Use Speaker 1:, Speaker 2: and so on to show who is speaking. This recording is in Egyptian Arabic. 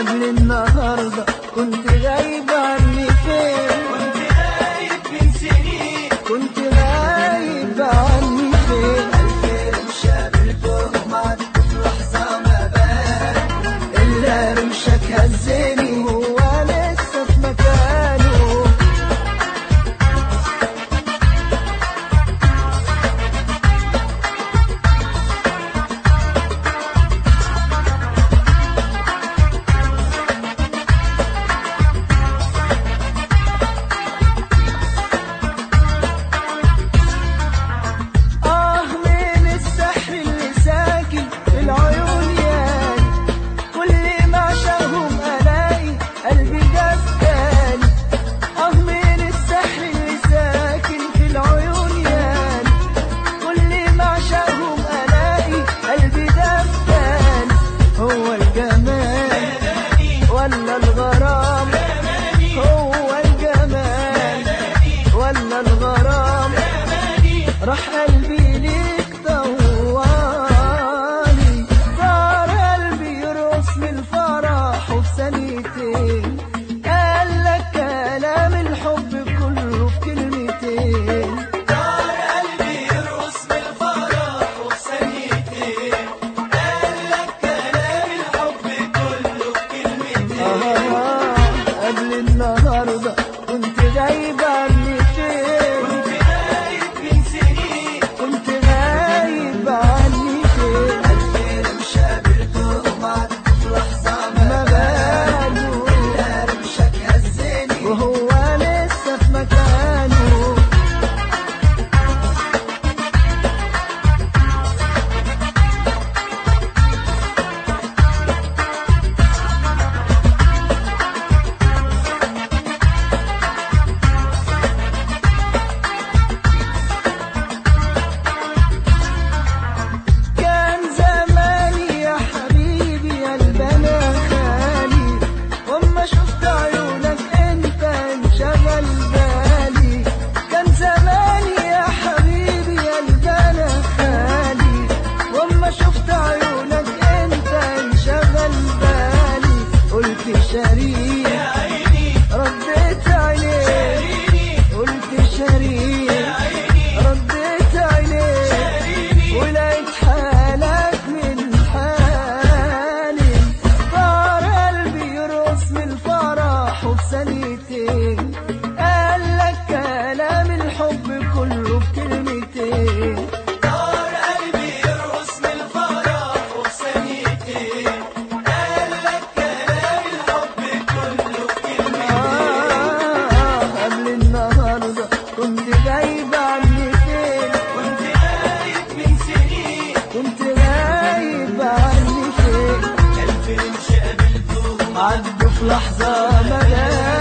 Speaker 1: قبل النهاردة كنت غايب عني فين
Speaker 2: كنت غايب من سنين
Speaker 1: كنت غايب عني فين
Speaker 2: الخير مش قابلتهم عدت في لحظة ما بان
Speaker 1: إلا رمشك هزني هو لسه في مكانه آه من السحر اللي ساكن في العيون ياني كل ما عشاهم ألاقي قلبي دفاني آه من السحر اللي ساكن في العيون ياني كل ما عشاهم ألاقي قلبي دفاني هو الجمال ولا الغرام هو الجمال ولا الغرام راح قلبي ليك طوالي صار قلبي يرقص من الفرح وفي ثانيتين قال لك كلام الحب كله في كلمتين
Speaker 2: دار قلبي يرقص بالفرح وفي ثانيتين قال لك كلام الحب كله في كلمتين
Speaker 1: آه قبل النهارده كنت غايب عني فين
Speaker 2: كنت غايب من سنين
Speaker 1: كنت غايب عني فين
Speaker 2: الخير مش قابلتهم عدت في لحظة ما
Speaker 1: ما باله
Speaker 2: إلا رمشك هزني
Speaker 1: وهو لسه في مكانه كان زماني يا حبيبي قلبنا خالي واما شفت عيونك انت انشغل بالي كان زماني يا حبيبي قلبنا خالي واما شفت عيونك انت انشغل بالي قلت شريك
Speaker 2: يا عيني
Speaker 1: رديت عليه
Speaker 2: شاريني
Speaker 1: قلت شريك
Speaker 2: يا عيني
Speaker 1: رديت عليه
Speaker 2: شاريني
Speaker 1: ولقيت حالك من حالي طار قلبي يرقص من الفرح وفي ثانيتين قال لك كلام الحب كله بكلمتين
Speaker 2: دار قلبي يرقص من الفرح وفي ثانيتين قال لك كلام الحب كله في كلمتين
Speaker 1: آه قبل النهارده كنت غايب عني فين
Speaker 2: كنت غايب من سنين
Speaker 1: كنت غايب عني فين
Speaker 2: ألف رمش قابلتهم
Speaker 1: عدوا في لحظة ما